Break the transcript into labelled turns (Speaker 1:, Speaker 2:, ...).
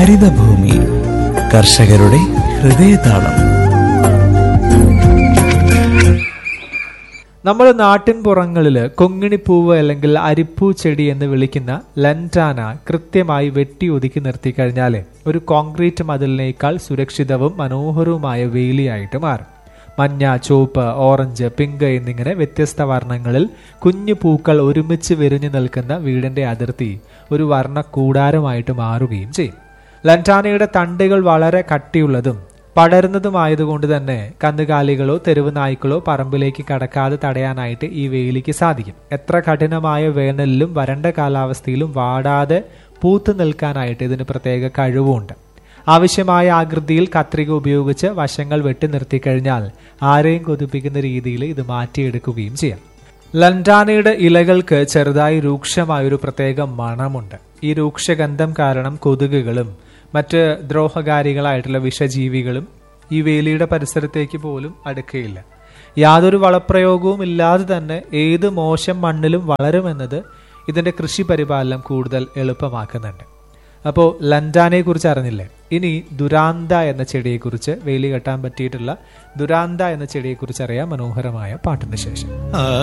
Speaker 1: ഹരിതഭൂമി കർഷകരുടെ ഹൃദയതാളം
Speaker 2: നമ്മൾ നാട്ടിൻപുറങ്ങളിൽ കൊങ്ങിണിപ്പൂവ് അല്ലെങ്കിൽ അരിപ്പൂ ചെടി എന്ന് വിളിക്കുന്ന ലൻറ്റാന കൃത്യമായി വെട്ടി ഒതുക്കി നിർത്തിക്കഴിഞ്ഞാൽ ഒരു കോൺക്രീറ്റ് മതിലിനേക്കാൾ സുരക്ഷിതവും മനോഹരവുമായ വേലിയായിട്ട് മാറും മഞ്ഞ ചുവപ്പ് ഓറഞ്ച് പിങ്ക് എന്നിങ്ങനെ വ്യത്യസ്ത വർണ്ണങ്ങളിൽ കുഞ്ഞു പൂക്കൾ ഒരുമിച്ച് വിരിഞ്ഞു നിൽക്കുന്ന വീടിന്റെ അതിർത്തി ഒരു വർണ്ണ കൂടാരമായിട്ട് മാറുകയും ചെയ്യും ലൻറ്റാനയുടെ തണ്ടുകൾ വളരെ കട്ടിയുള്ളതും പടരുന്നതുമായതുകൊണ്ട് തന്നെ കന്നുകാലികളോ തെരുവ് നായ്ക്കളോ പറമ്പിലേക്ക് കടക്കാതെ തടയാനായിട്ട് ഈ വേലിക്ക് സാധിക്കും എത്ര കഠിനമായ വേനലിലും വരണ്ട കാലാവസ്ഥയിലും വാടാതെ പൂത്തു നിൽക്കാനായിട്ട് ഇതിന് പ്രത്യേക കഴിവുമുണ്ട് ആവശ്യമായ ആകൃതിയിൽ കത്രിക ഉപയോഗിച്ച് വശങ്ങൾ വെട്ടി നിർത്തിക്കഴിഞ്ഞാൽ ആരെയും കൊതിപ്പിക്കുന്ന രീതിയിൽ ഇത് മാറ്റിയെടുക്കുകയും ചെയ്യാം ലൻഡാനയുടെ ഇലകൾക്ക് ചെറുതായി രൂക്ഷമായൊരു പ്രത്യേക മണമുണ്ട് ഈ രൂക്ഷഗന്ധം കാരണം കൊതുകുകളും മറ്റ് ദ്രോഹകാരികളായിട്ടുള്ള വിഷജീവികളും ഈ വേലിയുടെ പരിസരത്തേക്ക് പോലും അടുക്കുകയില്ല യാതൊരു വളപ്രയോഗവും ഇല്ലാതെ തന്നെ ഏത് മോശം മണ്ണിലും വളരുമെന്നത് ഇതിന്റെ കൃഷി പരിപാലനം കൂടുതൽ എളുപ്പമാക്കുന്നുണ്ട് അപ്പോൾ ലൻഡാനെ കുറിച്ച് അറിഞ്ഞില്ലേ ഇനി ദുരാന്ത എന്ന ചെടിയെക്കുറിച്ച് വേലി കെട്ടാൻ പറ്റിയിട്ടുള്ള ദുരാന്ത എന്ന ചെടിയെക്കുറിച്ച് അറിയാം മനോഹരമായ പാട്ടിന് ശേഷം
Speaker 1: ആ